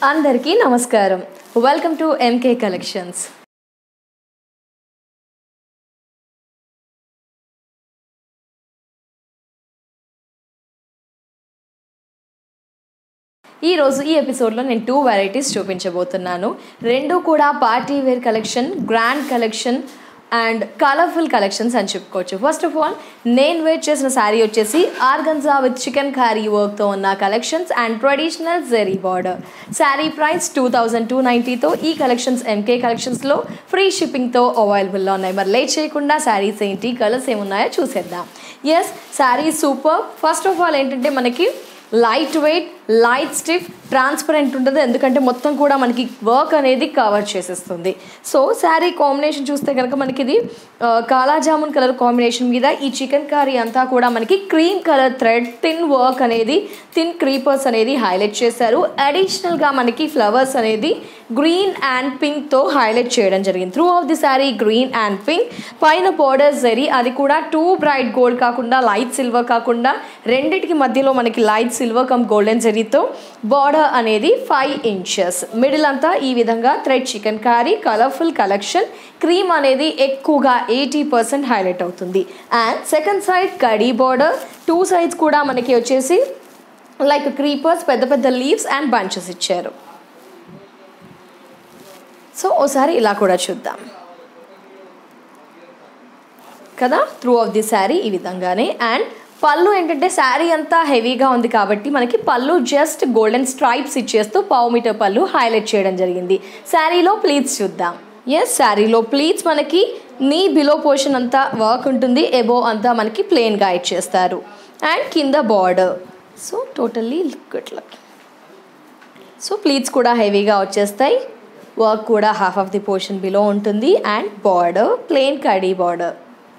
అందరికీ నమస్కారం welcome to MK collections ఈ రోజు ఈ ఎపిసోడ్లో నేను టూ వెరైటీస్ చూపించబోతున్నాను రెండు కూడా party wear collection grand collection and colourful collections అని చెప్పుకోవచ్చు ఫస్ట్ ఆఫ్ ఆల్ నేను వేర్ చేసిన శారీ వచ్చేసి ఆర్గన్జా విత్ చికెన్ కర్రీ వర్క్తో ఉన్న collections and traditional zari border sari price two thousand two నైంటీతో ఈ కలెక్షన్స్ ఎంకే కలెక్షన్స్లో ఫ్రీ షిప్పింగ్తో అవైలబుల్లో ఉన్నాయి మరి లేట్ చేయకుండా శారీస్ ఏంటి కలర్స్ ఏమున్నాయో చూసేద్దాం yes sari super first of all ఏంటంటే మనకి light weight light stiff transparent ఉంటుంది ఎందుకంటే మొత్తం కూడా మనకి వర్క్ అనేది కవర్ చేసేస్తుంది సో శారీ కాంబినేషన్ చూస్తే కనుక మనకి ఇది ఆ, కాలా జామున్ కలర్ కాంబినేషన్ మీద ఈ చికెన్ కర్రీ అంతా కూడా మనకి cream colour thread thin work అనేది థిన్ క్రీపర్స్ అనేది హైలైట్ చేశారు అడిషనల్గా మనకి ఫ్లవర్స్ అనేది గ్రీన్ అండ్ పింక్తో హైలైట్ చేయడం జరిగింది through of the sari green and pink పైన బోర్డర్ జరీ అది కూడా టూ బ్రైట్ గోల్డ్ కాకుండా లైట్ సిల్వర్ కాకుండా రెండిటికి మధ్యలో మనకి లైట్ సిల్వర్ కమ్ గోల్డెన్ జరీతో బార్డర్ అనేది ఫైవ్ ఇంచెస్ మిడిల్ అంతా ఈ విధంగా thread chikankari colourful collection cream అనేది ఎక్కువగా ఎయిటీ పర్సెంట్ హైలైట్ అవుతుంది అండ్ సెకండ్ సైడ్ కడీ బార్డర్ టూ సైడ్స్ కూడా మనకి వచ్చేసి లైక్ క్రీపర్స్ పెద్ద పెద్ద లీవ్స్ అండ్ బంచెస్ ఇచ్చారు సో ఓసారి ఇలా కూడా చూద్దాం కదా త్రూ ఆఫ్ ది శారీ ఈ విధంగానే అండ్ పళ్ళు ఏంటంటే శారీ అంతా హెవీగా ఉంది కాబట్టి మనకి పళ్ళు జస్ట్ గోల్డెన్ స్ట్రైప్స్ ఇచ్చేస్తూ పావు మీటర్ పళ్ళు హైలైట్ చేయడం జరిగింది శారీలో ప్లీట్స్ చూద్దాం ఎస్ శారీలో ప్లీట్స్ మనకి నీ బిలో పోర్షన్ అంతా వర్క్ ఉంటుంది ఎబో అంతా మనకి ప్లెయిన్గా ఇచ్చేస్తారు అండ్ కింద బార్డర్ సో టోటల్లీ ఇట్లా సో ప్లీట్స్ కూడా హెవీగా వచ్చేస్తాయి వర్క్ కూడా half of the portion below ఉంటుంది అండ్ బార్డర్ ప్లెయిన్ కడీ బార్డర్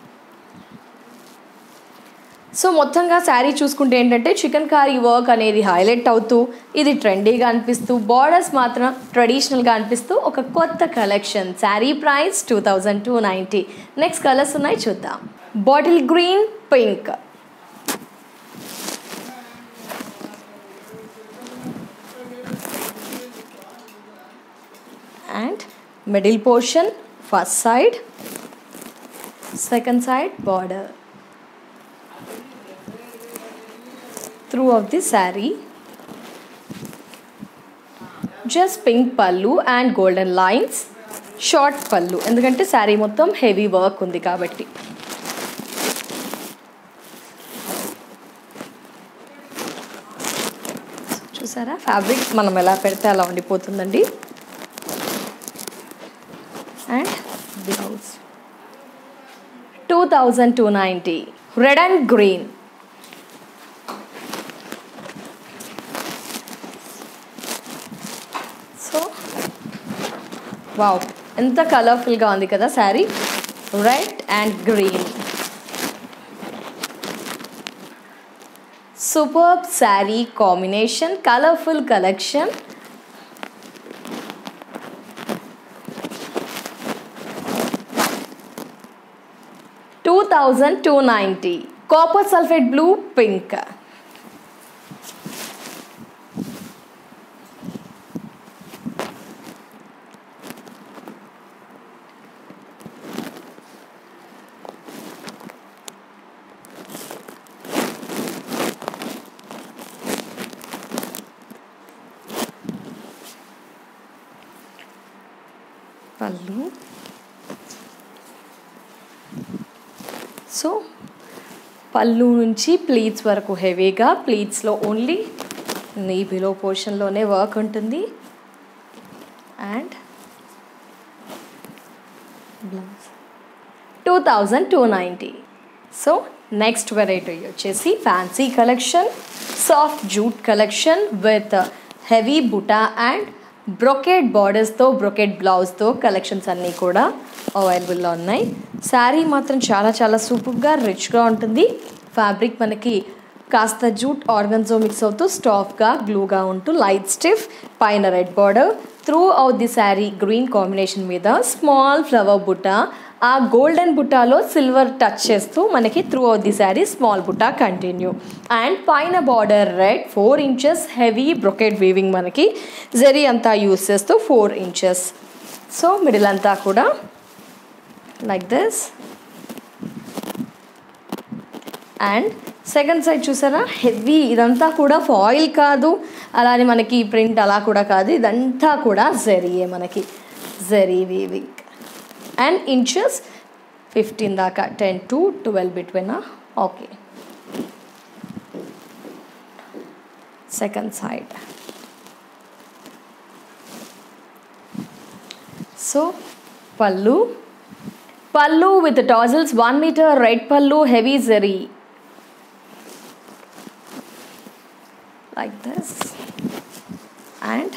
సో మొత్తంగా శారీ చూసుకుంటే ఏంటంటే చికెన్ కారీ వర్క్ అనేది హైలైట్ అవుతూ ఇది ట్రెండీగా అనిపిస్తూ బార్డర్స్ మాత్రం ట్రెడిషనల్గా అనిపిస్తూ ఒక కొత్త collection sari price two thousand two ninety next colours ఉన్నాయి చూద్దాం bottle green pink and middle portion first side second side border throughout the saree just pink pallu and golden lines short pallu ఎందుకంటే శారీ మొత్తం హెవీ వర్క్ ఉంది కాబట్టి చూసారా fabric మనం ఎలా పెడితే అలా ఉండిపోతుందండి and blouse two thousand two ninety red and green so wow ఎంత కలర్ఫుల్గా ఉంది కదా sari red and green super sari combination colourful collection two thousand two ninety copper sulphate blue pink pallu so pallu నుంచి ప్లీట్స్ వరకు హెవీగా ప్లీట్స్లో ఓన్లీ నీ బిలో పోర్షన్లోనే work ఉంటుంది and blouse two thousand two ninety so next variety వచ్చేసి fancy collection soft jute collection with heavy buta and brocade బార్డర్స్తో brocade బ్లౌజ్తో collections అన్నీ కూడా అవైలబుల్లో ఉన్నాయి శారీ మాత్రం చాలా చాలా సూపర్గా రిచ్గా ఉంటుంది ఫ్యాబ్రిక్ మనకి కాస్త జూట్ ఆర్గన్జో మిక్స్ అవుతూ స్టాఫ్గా గ్లూగా ఉంటూ లైట్ స్టిఫ్ పైన red border throughout the sari green combination మీద స్మాల్ ఫ్లవర్ బుట్ట ఆ గోల్డెన్ బుట్టాలో సిల్వర్ టచ్ చేస్తూ మనకి throughout the sari small butta continue and పైన border red four inches heavy brocade weaving మనకి జరీ అంతా యూస్ చేస్తూ ఫోర్ ఇంచెస్ సో మిడిల్ అంతా కూడా like this and second side చూసారా హెవీ ఇదంతా కూడా ఫాయిల్ కాదు అలానే మనకి ప్రింట్ అలా కూడా కాదు ఇదంతా కూడా జరీయే మనకి zari weaving and inches fifteen దాకా ten to twelve between okay second side so pallu pallu with tassels one metre red pallu heavy zari like this and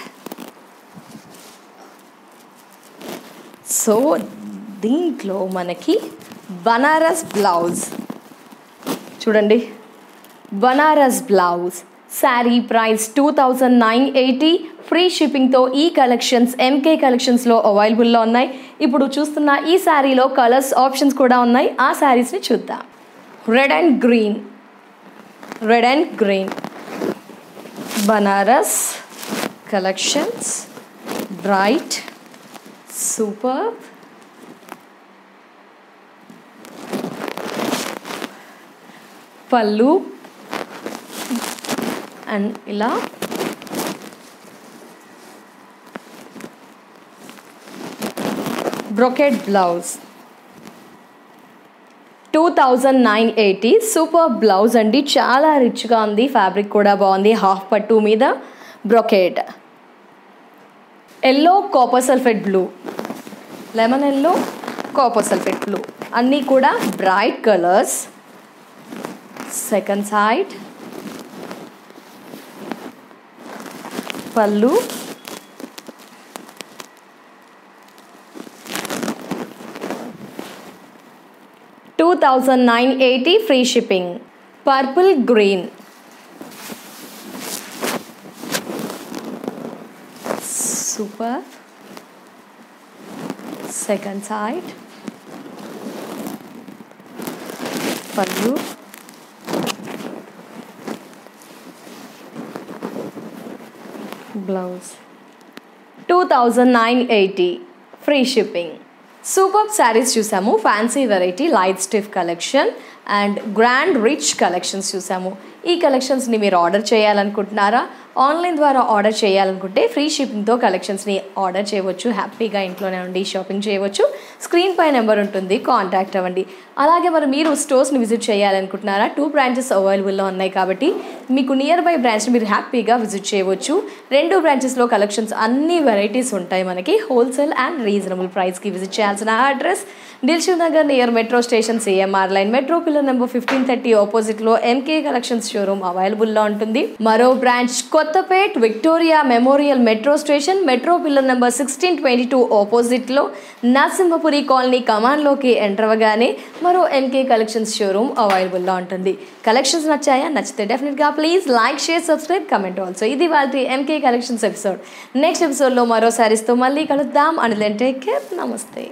so దీంట్లో మనకి బనారస్ బ్లౌజ్ చూడండి Banaras blouse sari price two thousand nine eighty free షిప్పింగ్తో ఈ కలెక్షన్స్ ఎంకే కలెక్షన్స్లో అవైలబుల్లో ఉన్నాయి ఇప్పుడు చూస్తున్న ఈ శారీలో కలర్స్ ఆప్షన్స్ కూడా ఉన్నాయి ఆ శారీస్ని చూద్దాం red and green red and green Banaras collections bright super pallu and ఇలా brocade blouse two thousand nine eighty super blouse అండి చాలా రిచ్గా ఉంది ఫ్యాబ్రిక్ కూడా బాగుంది హాఫ్ పట్టు మీద brocade yellow copper sulphate blue lemon yellow copper sulphate blue అన్నీ కూడా bright colours second side pallu two thousand nine eighty free shipping purple green super second side pallu blouse two thousand nine eighty free shipping super saris చూసాము fancy variety light stiff collection and grand rich collections చూసాము ఈ కలెక్షన్స్ని మీరు order చేయాలనుకుంటున్నారా online ద్వారా order చేయాలనుకుంటే free షిప్పింగ్తో కలెక్షన్స్ని order చేయవచ్చు హ్యాపీగా ఇంట్లోనే ఉండి షాపింగ్ చేయవచ్చు స్క్రీన్ పై నెంబర్ ఉంటుంది కాంటాక్ట్ అవ్వండి అలాగే మరి మీరు స్టోర్స్ని విజిట్ చేయాలనుకుంటున్నారా టూ బ్రాంచెస్ అవైలబుల్లో ఉన్నాయి కాబట్టి మీకు నియర్ బై బ్రాంచ్ని మీరు హ్యాపీగా విజిట్ చేయవచ్చు రెండు బ్రాంచెస్లో కలెక్షన్స్ అన్ని వెరైటీస్ ఉంటాయి మనకి హోల్సేల్ అండ్ రీజనబుల్ ప్రైస్కి విజిట్ చేయాల్సిన address Dilsukh Nagar near metro station CMR line metro pillar number fifteen thirty ఆపోజిట్లో ఎంకే కలెక్షన్స్ షోరూమ్ అవైలబుల్లో ఉంటుంది మరో branch Kothapet Victoria Memorial metro station metro pillar number sixteen twenty two ఆపోజిట్లో నరసింహపురి కాలనీ కమాన్లోకి ఎంటర్ అవ్వగానే మరో MK collections showroom అవైలబుల్లో ఉంటుంది కలెక్షన్స్ నచ్చాయా నచ్చితే డెఫినెట్గా please like share subscribe comment also ఇది వాళ్ళ ఎంకే కలెక్షన్స్ ఎపిసోడ్ నెక్స్ట్ ఎపిసోడ్లో మరో సారీస్తో మళ్ళీ కలుద్దాం అండ్ టేక్ కేర్ నమస్తే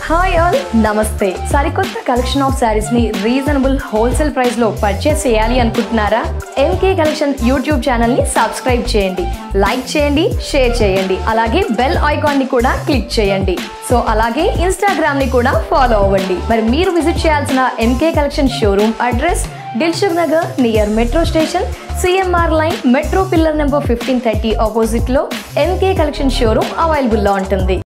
హాయ్ ఆల్ నమస్తే సరికొత్త కలెక్షన్ ఆఫ్ శారీస్ ని రీజనబుల్ హోల్సేల్ ప్రైస్ లో పర్చేస్ చేయాలి అనుకుంటున్నారా ఎంకే కలెక్షన్ యూట్యూబ్ ఛానల్ ని సబ్స్క్రైబ్ చేయండి లైక్ చేయండి షేర్ చేయండి అలాగే బెల్ ఐకాన్ ని కూడా క్లిక్ చేయండి సో అలాగే ఇన్స్టాగ్రామ్ ని కూడా ఫాలో అవ్వండి మరి మీరు విజిట్ చేయాల్సిన MK collection showroom address Dilsukh Nagar near metro station CMR line metro pillar number fifteen thirty opposite లో ఎంకే కలెక్షన్ షోరూమ్ అవైలబుల్లో ఉంటుంది